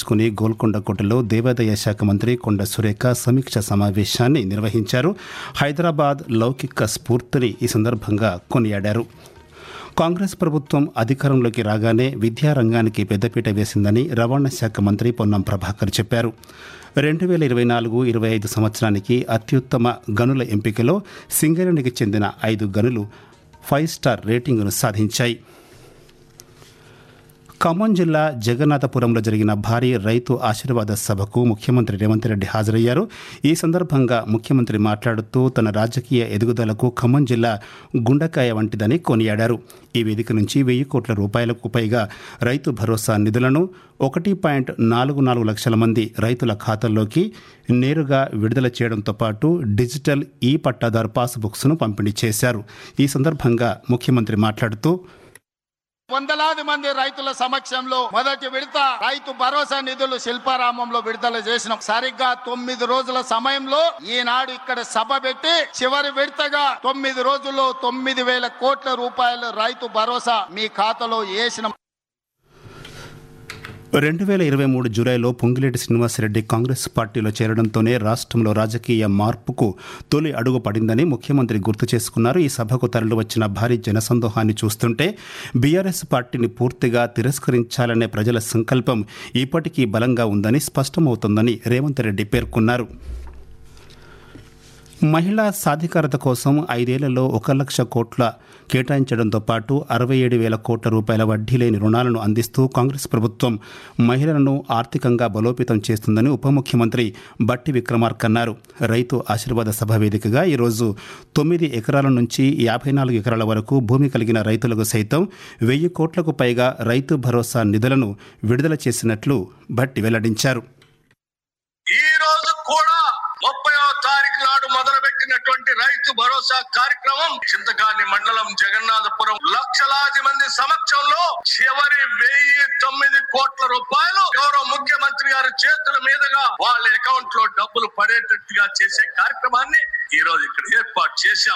పురస్కరించుకుని గోల్కొండ కోటలో దేవాదాయ శాఖ మంత్రి కొండ సురేఖ సమీక్ష సమావేశాన్ని నిర్వహించారు హైదరాబాద్ లౌకిక స్ఫూర్తిని ఈ సందర్భంగా కొనియాడారు కాంగ్రెస్ ప్రభుత్వం అధికారంలోకి రాగానే విద్యారంగానికి పెద్దపీట వేసిందని రవాణా శాఖ మంత్రి పొన్నం ప్రభాకర్ చెప్పారు రెండు వేల ఇరవై నాలుగు ఇరవై ఐదు సంవత్సరానికి అత్యుత్తమ గనుల ఎంపికలో సింగరేణికి చెందిన ఐదు గనులు ఫైవ్ స్టార్ రేటింగును సాధించాయి ఖమ్మం జిల్లా జగన్నాథపురంలో జరిగిన భారీ రైతు ఆశీర్వాద సభకు ముఖ్యమంత్రి రేవంత్ రెడ్డి హాజరయ్యారు ఈ సందర్భంగా ముఖ్యమంత్రి మాట్లాడుతూ తన రాజకీయ ఎదుగుదలకు ఖమ్మం జిల్లా గుండకాయ వంటిదని కొనియాడారు ఈ వేదిక నుంచి వెయ్యి కోట్ల రూపాయలకు పైగా రైతు భరోసా నిధులను ఒకటి పాయింట్ నాలుగు నాలుగు లక్షల మంది రైతుల ఖాతాల్లోకి నేరుగా విడుదల చేయడంతో పాటు డిజిటల్ ఈ పట్టాదారు పాస్బుక్స్ను పంపిణీ చేశారు ఈ సందర్భంగా ముఖ్యమంత్రి మాట్లాడుతూ వందలాది మంది రైతుల సమక్షంలో మొదటి విడత రైతు భరోసా నిధులు శిల్పారామంలో విడుదల చేసినాం సరిగ్గా తొమ్మిది రోజుల సమయంలో ఈనాడు ఇక్కడ సభ పెట్టి చివరి విడతగా తొమ్మిది రోజుల్లో తొమ్మిది వేల కోట్ల రూపాయల రైతు భరోసా మీ ఖాతాలో వేసిన రెండు వేల ఇరవై మూడు జూలైలో పొంగిలేటి శ్రీనివాసరెడ్డి కాంగ్రెస్ పార్టీలో చేరడంతోనే రాష్ట్రంలో రాజకీయ మార్పుకు తొలి అడుగు పడిందని ముఖ్యమంత్రి గుర్తు చేసుకున్నారు ఈ సభకు తరలివచ్చిన భారీ జనసందోహాన్ని చూస్తుంటే బీఆర్ఎస్ పార్టీని పూర్తిగా తిరస్కరించాలనే ప్రజల సంకల్పం ఇప్పటికీ బలంగా ఉందని స్పష్టమవుతోందని రేవంత్ రెడ్డి పేర్కొన్నారు మహిళా సాధికారత కోసం ఐదేళ్లలో ఒక లక్ష కోట్ల కేటాయించడంతో పాటు అరవై ఏడు వేల కోట్ల రూపాయల వడ్డీ లేని రుణాలను అందిస్తూ కాంగ్రెస్ ప్రభుత్వం మహిళలను ఆర్థికంగా బలోపేతం చేస్తుందని ఉప ముఖ్యమంత్రి బట్టి విక్రమార్క అన్నారు రైతు ఆశీర్వాద సభ వేదికగా ఈరోజు తొమ్మిది ఎకరాల నుంచి యాభై నాలుగు ఎకరాల వరకు భూమి కలిగిన రైతులకు సైతం వెయ్యి కోట్లకు పైగా రైతు భరోసా నిధులను విడుదల చేసినట్లు బట్టి వెల్లడించారు ఈ రోజు కూడా ముప్పైవ తారీఖు నాడు మొదలు పెట్టినటువంటి రైతు భరోసా కార్యక్రమం చింతకాని మండలం జగన్నాథపురం లక్షలాది మంది సమక్షంలో చివరి వెయ్యి తొమ్మిది కోట్ల రూపాయలు గౌరవ ముఖ్యమంత్రి గారి చేతుల మీదుగా వాళ్ళ అకౌంట్ లో డబ్బులు పడేటట్టుగా చేసే కార్యక్రమాన్ని ఈ రోజు ఇక్కడ ఏర్పాటు చేశాం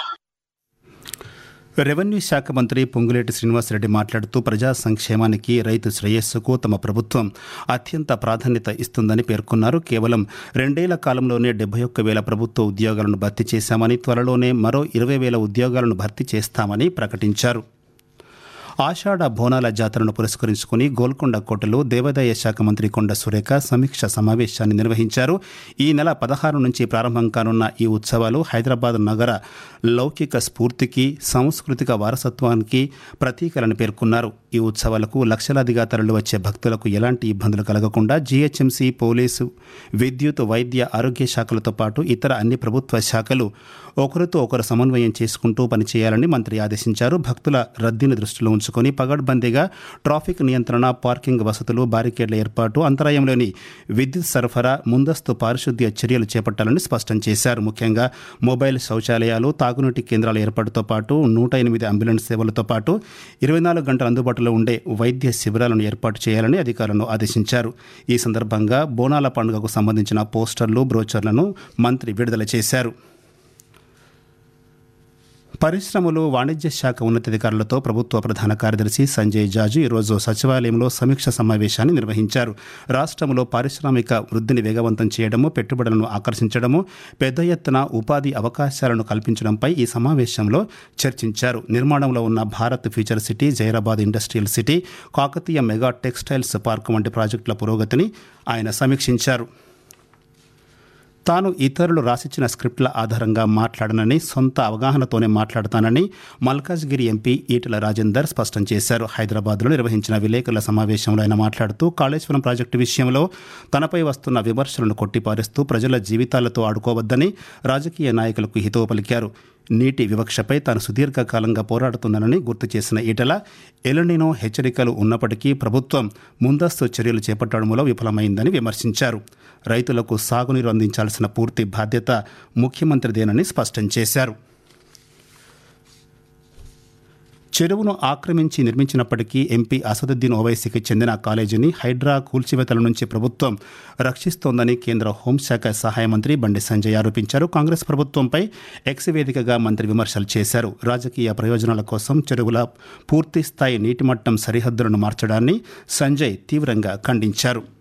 రెవెన్యూ శాఖ మంత్రి పొంగులేటి శ్రీనివాసరెడ్డి మాట్లాడుతూ ప్రజా సంక్షేమానికి రైతు శ్రేయస్సుకు తమ ప్రభుత్వం అత్యంత ప్రాధాన్యత ఇస్తుందని పేర్కొన్నారు కేవలం రెండేళ్ల కాలంలోనే డెబ్బై ఒక్క వేల ప్రభుత్వ ఉద్యోగాలను భర్తీ చేశామని త్వరలోనే మరో ఇరవై వేల ఉద్యోగాలను భర్తీ చేస్తామని ప్రకటించారు ఆషాఢ బోనాల జాతరను పురస్కరించుకుని గోల్కొండ కోటలో దేవాదాయ శాఖ మంత్రి కొండ సురేఖ సమీక్ష సమావేశాన్ని నిర్వహించారు ఈ నెల పదహారు నుంచి ప్రారంభం కానున్న ఈ ఉత్సవాలు హైదరాబాద్ నగర లౌకిక స్ఫూర్తికి సాంస్కృతిక వారసత్వానికి ప్రతీకలని పేర్కొన్నారు ఈ ఉత్సవాలకు లక్షలాదిగా తరలి వచ్చే భక్తులకు ఎలాంటి ఇబ్బందులు కలగకుండా జీహెచ్ఎంసీ పోలీసు విద్యుత్ వైద్య ఆరోగ్య శాఖలతో పాటు ఇతర అన్ని ప్రభుత్వ శాఖలు ఒకరితో ఒకరు సమన్వయం చేసుకుంటూ పనిచేయాలని మంత్రి ఆదేశించారు భక్తుల రద్దీని దృష్టిలో ఉంచుకొని పగడ్బందీగా ట్రాఫిక్ నియంత్రణ పార్కింగ్ వసతులు బారికేడ్ల ఏర్పాటు అంతరాయంలోని విద్యుత్ సరఫరా ముందస్తు పారిశుద్ధ్య చర్యలు చేపట్టాలని స్పష్టం చేశారు ముఖ్యంగా మొబైల్ శౌచాలయాలు తాగునీటి కేంద్రాల ఏర్పాటుతో పాటు నూట ఎనిమిది అంబులెన్స్ సేవలతో పాటు ఇరవై నాలుగు గంటల అందుబాటులో ఉండే వైద్య శిబిరాలను ఏర్పాటు చేయాలని అధికారులను ఆదేశించారు ఈ సందర్భంగా బోనాల పండుగకు సంబంధించిన పోస్టర్లు బ్రోచర్లను మంత్రి విడుదల చేశారు పరిశ్రమలు వాణిజ్య శాఖ ఉన్నతాధికారులతో ప్రభుత్వ ప్రధాన కార్యదర్శి సంజయ్ జాజు ఈరోజు సచివాలయంలో సమీక్ష సమావేశాన్ని నిర్వహించారు రాష్ట్రంలో పారిశ్రామిక వృద్ధిని వేగవంతం చేయడము పెట్టుబడులను ఆకర్షించడము పెద్ద ఎత్తున ఉపాధి అవకాశాలను కల్పించడంపై ఈ సమావేశంలో చర్చించారు నిర్మాణంలో ఉన్న Bharat future city Zaheerabad industrial city Kakatiya mega textiles park వంటి ప్రాజెక్టుల పురోగతిని ఆయన సమీక్షించారు తాను ఇతరులు రాసిచ్చిన స్క్రిప్ట్ల ఆధారంగా మాట్లాడనని సొంత అవగాహనతోనే మాట్లాడతానని మల్కాజ్గిరి ఎంపీ ఈటల రాజేందర్ స్పష్టం చేశారు హైదరాబాద్లో నిర్వహించిన విలేకరుల సమావేశంలో ఆయన మాట్లాడుతూ కాళేశ్వరం ప్రాజెక్టు విషయంలో తనపై వస్తున్న విమర్శలను కొట్టిపారేస్తూ ప్రజల జీవితాలతో ఆడుకోవద్దని రాజకీయ నాయకులకు హితవు పలికారు నీటి వివక్షపై తాను సుదీర్ఘకాలంగా పోరాడుతున్నానని గుర్తు చేసిన ఈటల ఎలనినో హెచ్చరికలు ఉన్నప్పటికీ ప్రభుత్వం ముందస్తు చర్యలు చేపట్టడంలో విఫలమైందని విమర్శించారు రైతులకు సాగునీరు అందించాల్సిన పూర్తి బాధ్యత ముఖ్యమంత్రిదేనని స్పష్టం చేశారు చెరువును ఆక్రమించి నిర్మించినప్పటికీ ఎంపీ అసదుద్దీన్ ఓవైసీకి చెందిన కాలేజీని హైడ్రా కూల్చివేతల నుంచి ప్రభుత్వం రక్షిస్తోందని కేంద్ర హోంశాఖ సహాయ మంత్రి బండి సంజయ్ ఆరోపించారు కాంగ్రెస్ ప్రభుత్వంపై ఎక్స్ వేదికగా మంత్రి విమర్శలు చేశారు రాజకీయ ప్రయోజనాల కోసం చెరువుల పూర్తి స్థాయి నీటిమట్టం సరిహద్దులను మార్చడాన్ని సంజయ్ తీవ్రంగా ఖండించారు